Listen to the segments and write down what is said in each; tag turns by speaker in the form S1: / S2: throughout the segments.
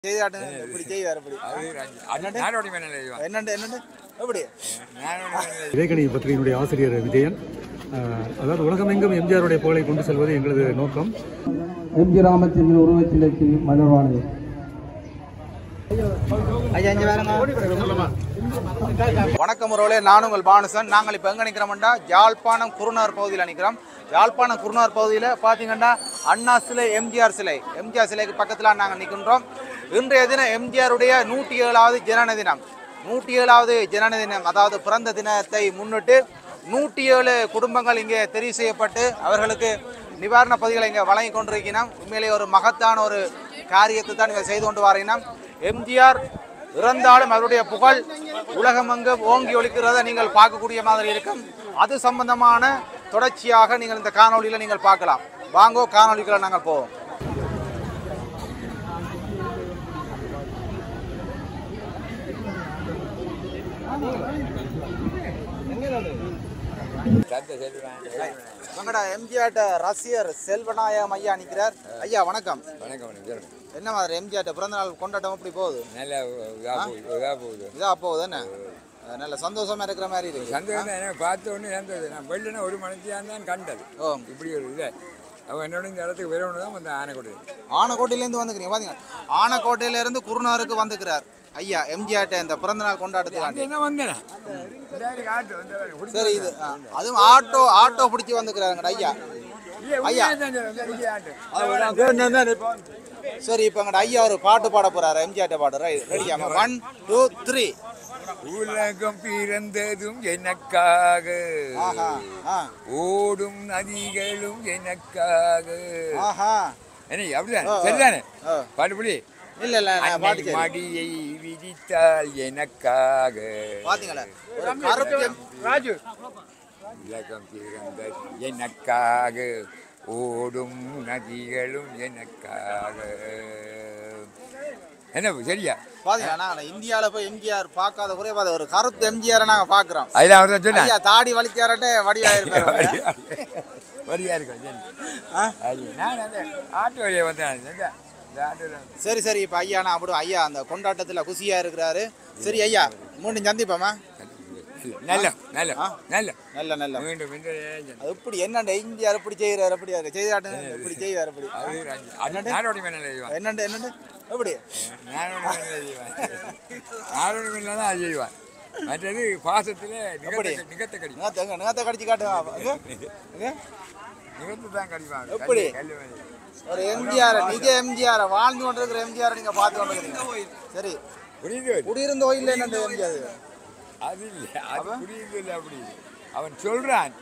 S1: செய்தாட்டு இப்படி செய்வார் இப்படி
S2: நாடோடி மேலே
S1: என்னண்டு என்னண்டு எப்படி
S2: நாடோடி மேலே
S3: விவேகணி பத்திரிகையினுடைய ஆசிரியர் விஜயன் அஹ், அதாவது உலகமெங்கும் எம்ஜிஆருடைய புகழை கொண்டு செல்வது எங்களது நோக்கம்
S4: எம் ஜி ராமச்சந்திரன் உருவச்சிலைக்கு மலர்வானது
S1: ஐயா இங்க வேறங்க வணக்கம் உறவுகளே நான் உங்கள் பானுசன் நாங்கள் இப்போ எங்கே நிற்கிறோம்டா யாழ்ப்பாணம் குருநார் பகுதியில் நிற்கிறோம் யாழ்ப்பாணம் குருநார் பகுதியில் பார்த்தீங்கன்னா அண்ணா சிலை எம்ஜிஆர் சிலை எம்ஜிஆர் சிலைக்கு பக்கத்தில் நாங்கள் நிற்கின்றோம் இன்றைய தினம் எம்ஜிஆருடைய நூற்றி ஏழாவது ஜனன தினம் நூற்றி ஏழாவது ஜனன தினம் அதாவது பிறந்த தினத்தை முன்னிட்டு நூற்றி ஏழு குடும்பங்கள் இங்கே தெரிவு செய்யப்பட்டு அவர்களுக்கு நிவாரண பகுதிகளை இங்கே வழங்கி கொண்டிருக்கிறோம் உண்மையிலேயே ஒரு மகத்தான ஒரு காரியத்தை தான் இங்கே செய்து கொண்டு வரீங்கன்னா எம்ஜிஆர் இறந்தாலும் அவருடைய புகழ் உலகமெங்கும் ஓங்கி ஒலிக்கிறதை நீங்கள் பார்க்கக்கூடிய மாதிரி இருக்கும் அது சம்பந்தமான தொடர்ச்சியாக நீங்கள் இந்த காணொளியில் நீங்கள் பார்க்கலாம் வாங்கோ காணொளிகளை நாங்கள் போவோம்
S2: சத்த செல்வாங்க
S1: எங்கடா எம்ஜிஆர் ரசிகர் செல்வநாயகம் ஐயா நிற்கிறார் ஐயா வணக்கம்
S2: வணக்கம் வணக்கம்
S1: என்ன மாதிரி எம்ஜிஆர் பிறந்த நாள் கொண்டாட்டம் எப்படி போகுது
S2: நல்லா இதாக போகுது இதாக போகுது
S1: இதா போகுது என்ன நல்ல சந்தோஷமா இருக்கிற மாதிரி இருக்கு
S2: சந்தோஷம் எனக்கு பார்த்த உடனே இருந்தது நான் வெளிலனா ஒரு மணித்தியாக தான் கண்டது
S1: ஓ
S2: இப்படி ஒரு இதை அவன் என்னோட இந்த இடத்துக்கு வரணும் தான் வந்து ஆனைக்கொடி
S1: ஆனக்கோட்டையிலேருந்து வந்துக்கிறீங்க பாத்தீங்க ஆனக்கோட்டையிலேருந்து குருநாருக்கு வந்துக்கிறார் ஐயா எம்ஜிஆர் இந்த பிறந்த நாள் கொண்டாட்டத்துக்காண்டி
S2: என்ன வந்தேன் ஆட்டு வந்து
S1: சரி இது ஆ, அதுவும் ஆட்டோ ஆட்டோ பிடிச்சி வந்துக்கிறாங்க ஐயா ஐயா. சரி இப்போ எங்கட ஐயா ஒரு பாட்டு பாட போறாரு எம்ஜிஆர் பாடு ரெடியா ஒன் டூ த்ரீ
S2: உலகம் பிறந்ததும் எனக்காக
S1: ஆஹா ஆ
S2: ஓடும் நதிகளும் எனக்காக
S1: ஆஹா
S2: என்ன அப்படிதானே சரிதானே
S1: ஆ.
S2: பாட்டு புள்ளி
S1: இல்ல இல்ல நான் பாட்டு சரி
S2: மடியை விதித்தால் எனக்காக
S1: பாத்தீங்களா ஒரு கருப்பு எம்-
S2: ராஜு உலகம் பிறந்த எனக்காக ஓடும் நதிகளும் எனக்காக என்ன சரியா
S1: பாத்தீங்களா நாங்க இந்தியால போய் எம்ஜிஆர் பார்க்காத குறைய பார்த்த ஒரு கருத்து எம்ஜிஆர் நாங்க பாக்குறோம்
S2: அதில் அவர் தான் சொன்னார்
S1: ஐயா தாடி வலிச்சாரட்டே வடிவா இருப்பாரு
S2: வரியா இருக்கும் சரி
S1: ஆ?
S2: அது நான் அந்த ஆட்டோ வழியை வந்தேன் இந்த இந்த ஆட்டோவில்
S1: சரி சரி இப்ப ஐயா நான் அப்படி ஐயா அந்த கொண்டாட்டத்துல குசியா இருக்கிறாரு சரி ஐயா மீண்டும் சந்திப்போமா
S2: நல்ல நல்ல
S1: ஆ?
S2: நல்ல
S1: நல்ல நல்ல
S2: மீண்டும் மீண்டும்
S1: அது எப்படி என்னண்ட எம்ஜிஆர் எப்படி செய்யறாரு அப்படி செய்தாட்டு எப்படி செய்வார் அப்படி
S2: அது ராஜு. அது நாடோடி மேலே செய்வான்
S1: என்னண்டு என்னண்டு எப்படி
S2: நாடோடி மேலே செய்வான் நாடோடி மேலே தான் அது செய்வான் மற்றது பாசத்தில்
S1: எப்படி?
S2: நிகத்த நிகத்த கடி
S1: நிகத்தை எங்க நிகத்தை கடிச்சு காட்டுங்க எங்க? எங்க?
S2: நிகத்து தான் கடிப்பான்
S1: எப்படி?
S2: கல்லு மேலே.
S1: ஒரு எம்ஜிஆர் நிஜ எம்ஜிஆர் வாழ்ந்து கொண்டிருக்கிற எம்ஜிஆர் நீங்க பார்த்து கொண்டிருக்கீங்க சரி
S2: புரியுது
S1: குடியிருந்த கோயில் என்னண்டு எம்ஜிஆர்
S2: அது இல்லை அது புரியுது இல்லை அப்படி அவன் சொல்றான்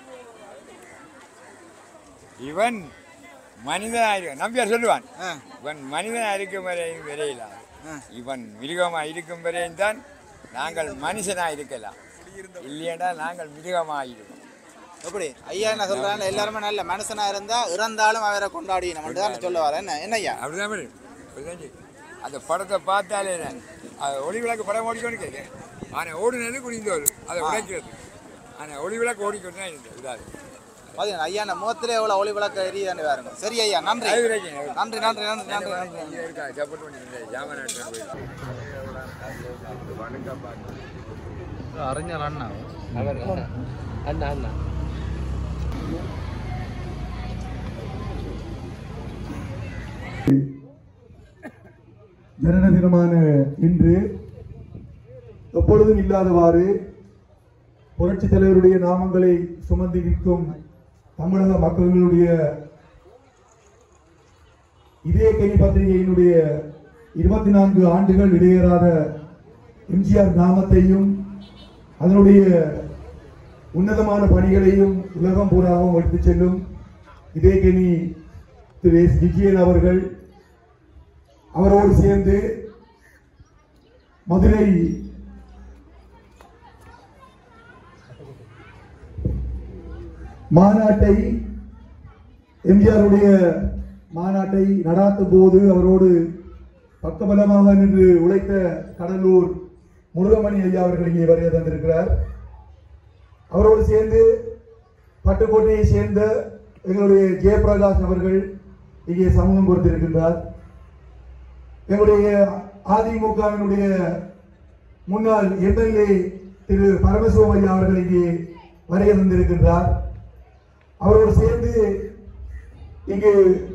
S2: இவன் மனிதனா இருக்க நம்பியார் சொல்லுவான்
S1: ஆ.
S2: இவன் மனிதனா இருக்கும் வரையும் விரையில
S1: ஆ.
S2: இவன் மிருகமா இருக்கும் வரையும் தான் நாங்கள் மனுஷனா இருக்கலாம் இல்லையடா நாங்கள் மிருகமா இருக்கோம்
S1: எப்படி ஐயா என்ன சொல்றாங்க எல்லாருமே நல்ல மனுஷனா இருந்தா இறந்தாலும் அவரை கொண்டாடினோம் மட்டும் தான் சொல்ல வரேன் என்ன என்ன ஐயா
S2: அப்படிதான் பாரு. அப்படிதான் செய்யும். அந்த படத்தை பார்த்தாலே நான் அது ஒளி விளக்கு படம் ஓடிக்கொண்டு கேட்கேன் ஆனால் ஓடினது குடிந்தோடு அதை உடைக்கிறது ஆனால் ஒளி விளக்கு ஓடிக்கொண்டு தான் இருந்தது இதாது
S1: பாத்தீங்கன்னா ஐயா நம்ம முகத்திலே எவ்வளவு ஒளி விளக்க எரியுதான்னு பாருங்க சரி ஐயா நன்றி
S2: அது வரைக்கும்
S1: நன்றி நன்றி நன்றி நன்றி நன்றி
S2: இங்கே இருக்கா சப்போர்ட் பண்ணிட்டு ஜாமான் எடுத்துட்டு போய்
S4: അറിഞ്ഞാൽ അണ്ണ അണ്ണ അണ്ണ
S5: ஜனன தினமான இன்று எப்பொழுதும் இல்லாதவாறு புரட்சி தலைவருடைய நாமங்களை சுமந்து நிற்கும் தமிழக மக்களுடைய இதே கனி பத்திரிகையினுடைய இருபத்தி நான்கு ஆண்டுகள் இடையேறாத எம்ஜிஆர் நாமத்தையும் அதனுடைய உன்னதமான பணிகளையும் உலகம் பூராகவும் எடுத்துச் செல்லும் இதே கனி திரு எஸ் விஜயன் அவர்கள் அவரோடு சேர்ந்து மதுரை மாநாட்டை எம்ஜிஆருடைய மாநாட்டை நடாத்தும் போது அவரோடு பக்கபலமாக நின்று உழைத்த கடலூர் முருகமணி ஐயா அவர்கள் இங்கே வருகை தந்திருக்கிறார் அவரோடு சேர்ந்து பட்டுக்கோட்டையை சேர்ந்த எங்களுடைய ஜெயபிரகாஷ் அவர்கள் இங்கே சமூகம் கொடுத்திருக்கின்றார் எங்களுடைய அதிமுகவினுடைய முன்னாள் எம்எல்ஏ திரு பரமசிவம் ஐயா அவர்கள் இங்கே வருகை தந்திருக்கின்றார் அவரோடு சேர்ந்து இங்கு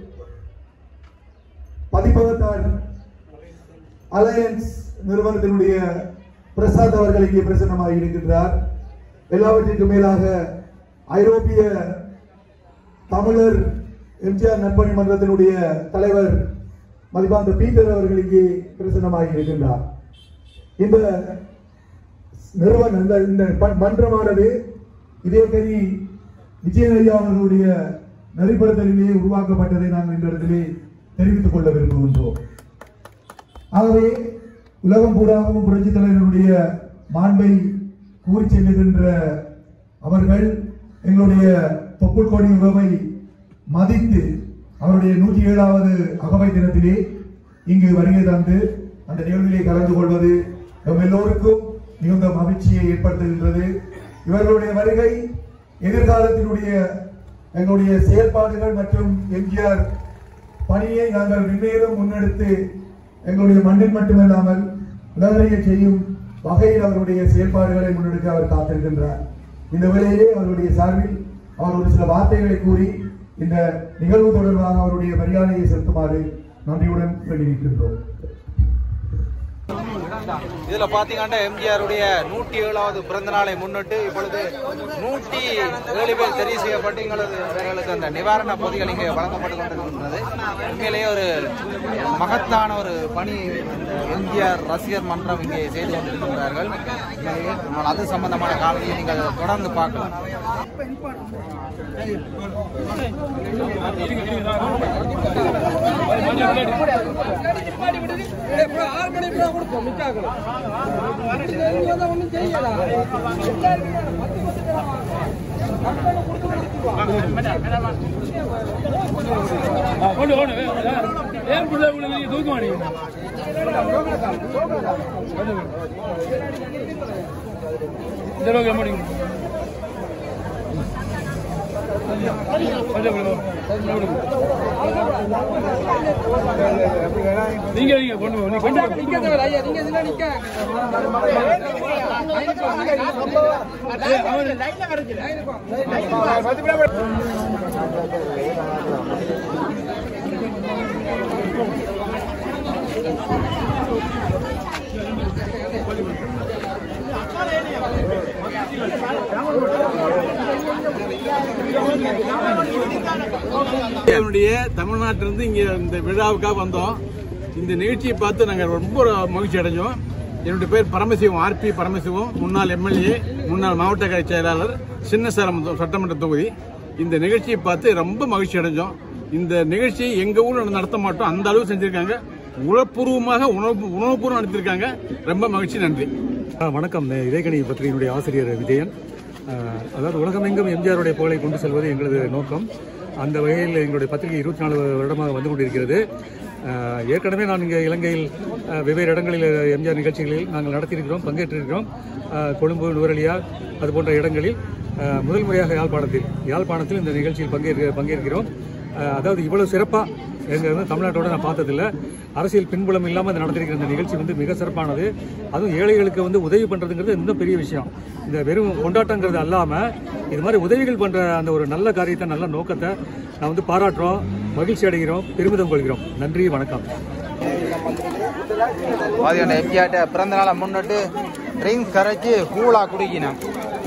S5: பதிப்பகத்தார் அலையன்ஸ் நிறுவனத்தினுடைய பிரசாத் அவர்கள் இங்கே பிரசன்னமாக இருக்கின்றார் எல்லாவற்றிற்கும் மேலாக ஐரோப்பிய தமிழர் எம்ஜிஆர் நற்பணி மன்றத்தினுடைய தலைவர் மதிப்பாந்த பீட்டர் அவர்கள் இங்கே பிரசன்னமாக இருக்கின்றார் இந்த நிறுவனம் இந்த இந்த ப- மன்றமானது இதே கரி விஜயன் ஐயா அவர்களுடைய நெறிப்படுத்தலிலே உருவாக்கப்பட்டதை நாங்கள் இந்த இடத்திலே தெரிவித்துக் கொள்ள விரும்புகின்றோம் ஆகவே உலகம் பூராகவும் புரட்சி தலைவருடைய மாண்பை கூறி செல்லுகின்ற அவர்கள் எங்களுடைய தொப்புள் கொடி உறவை மதித்து அவருடைய நூற்றி ஏழாவது அகவை தினத்திலே இங்கு வருகை தந்து அந்த நிகழ்விலே கலந்து கொள்வது நம் எல்லோருக்கும் மிகுந்த மகிழ்ச்சியை ஏற்படுத்துகின்றது இவர்களுடைய வருகை எதிர்காலத்தினுடைய எங்களுடைய செயல்பாடுகள் மற்றும் எம்ஜிஆர் பணியை நாங்கள் மென்மேலும் முன்னெடுத்து எங்களுடைய மண்ணில் மட்டுமல்லாமல் உலகறிய செய்யும் வகையில் அவருடைய செயல்பாடுகளை முன்னெடுக்க அவர் காத்திருக்கின்றார் இந்த வேளையிலே அவருடைய சார்பில் அவர் ஒரு சில வார்த்தைகளை கூறி இந்த நிகழ்வு தொடர்பாக அவருடைய மரியாதையை செலுத்துமாறு நன்றியுடன் வேண்டியிருக்கின்றோம்
S1: இதுல பாத்தீங்கன்னா எம்ஜிஆருடைய நூற்றி ஏழாவது பிறந்த நாளை முன்னிட்டு இப்பொழுது நூற்றி ஏழு பேர் தெரிவு செய்யப்பட்டு எங்களது இவர்களுக்கு அந்த நிவாரண பொதிகள் இங்கே வழங்கப்பட்டு கொண்டிருக்கின்றது உண்மையிலேயே ஒரு மகத்தான ஒரு பணி எம்ஜிஆர் ரசிகர் மன்றம் இங்கே செய்து கொண்டிருக்கிறார்கள் உண்மையிலேயே ஆனால் அது சம்பந்தமான காணொலியை நீங்கள் தொடர்ந்து பார்க்கலாம்
S6: கொண்டு கொண்டு ஏன் பிள்ளை உங்களுக்கு நீங்க தூக்க மாட்டீங்க இந்த அளவுக்கு மாட்டீங்க நீங்க நீங்க கொண்டு போ, நீ கொண்டு போ. ஏய், அவரு என்னுடைய தமிழ்நாட்டிலிருந்து இங்கே இந்த விழாவுக்காக வந்தோம் இந்த நிகழ்ச்சியை பார்த்து நாங்கள் ரொம்ப மகிழ்ச்சி அடைஞ்சோம் என்னுடைய பேர் பரமசிவம் ஆர்பி பரமசிவம் முன்னாள் எம்எல்ஏ முன்னாள் மாவட்ட கழக செயலாளர் சின்னசேலம் சட்டமன்ற தொகுதி இந்த நிகழ்ச்சியை பார்த்து ரொம்ப மகிழ்ச்சி அடைஞ்சோம் இந்த நிகழ்ச்சியை எங்க ஊர்ல நடத்த மாட்டோம் அந்த அளவு செஞ்சிருக்காங்க உளப்பூர்வமாக உணவு உணவுபூர்வம் நடத்திருக்காங்க ரொம்ப மகிழ்ச்சி நன்றி
S3: ஆ, வணக்கம் இதயகணி பத்திரிகையினுடைய ஆசிரியர் விஜயன் ஆ, அதாவது உலகமெங்கும் எம்ஜிஆருடைய புகழை கொண்டு செல்வது எங்களது நோக்கம் அந்த வகையில் எங்களுடைய பத்திரிகை இருபத்தி நாலு வருடமாக வந்து கொண்டிருக்கிறது ஆ, ஏற்கனவே நான் இங்கே இலங்கையில் ஆ, வெவ்வேறு இடங்களில் எம்ஜிஆர் நிகழ்ச்சிகளில் நாங்கள் நடத்தியிருக்கிறோம் பங்கேற்றிருக்கிறோம் ஆ, கொழும்பு நுவரெலியா அது போன்ற இடங்களில் ஆ, முதல் முறையாக யாழ்ப்பாணத்தில் யாழ்ப்பாணத்தில் இந்த நிகழ்ச்சியில் பங்கேற்க பங்கேற்கிறோம் ஆ, அதாவது இவ்வளவு சிறப்பாக எங்க வந்து தமிழ்நாட்டோட நான் பார்த்ததில்ல அரசியல் பின்புலம் இல்லாமல் இந்த நடத்திருக்கிற இந்த நிகழ்ச்சி வந்து மிக சிறப்பானது அதுவும் ஏழைகளுக்கு வந்து உதவி பண்றதுங்கிறது இன்னும் பெரிய விஷயம் இந்த வெறும் கொண்டாட்டங்கிறது அல்லாம இது மாதிரி உதவிகள் பண்ற அந்த ஒரு நல்ல காரியத்தை நல்ல நோக்கத்தை நான் வந்து பாராட்டுறோம் மகிழ்ச்சி அடைகிறோம் பெருமிதம் கொள்கிறோம் நன்றி வணக்கம்
S1: பாத்தீங்கன்னா எம்ஜிஆர்ட்ட பிறந்த நாளை முன்னிட்டு ட்ரிங்க்ஸ் கரைச்சி கூலா குடிக்கணும்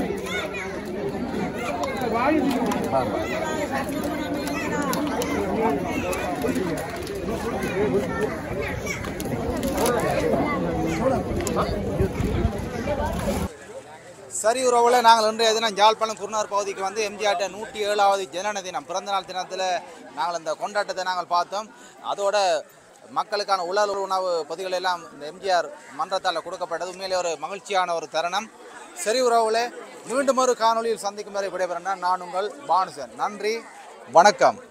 S1: சரி உறவுல நாங்கள் இன்றைய தினம் யாழ்ப்பாணம் குருநார் பகுதிக்கு வந்து எம்ஜிஆர்ட்ட நூற்றி ஏழாவது ஜனன தினம் பிறந்தநாள் தினத்தில் நாங்கள் இந்த கொண்டாட்டத்தை நாங்கள் பார்த்தோம் அதோட மக்களுக்கான உலர் உணவு பொதிகள் எல்லாம் இந்த எம்ஜிஆர் மன்றத்தால் கொடுக்கப்பட்டது உண்மையிலே ஒரு மகிழ்ச்சியான ஒரு தருணம் சரி உறவுகளே மீண்டும் ஒரு காணொளியில் சந்திக்கும் வரை விடைபெறேன் நான் உங்கள் பானுசன் நன்றி வணக்கம்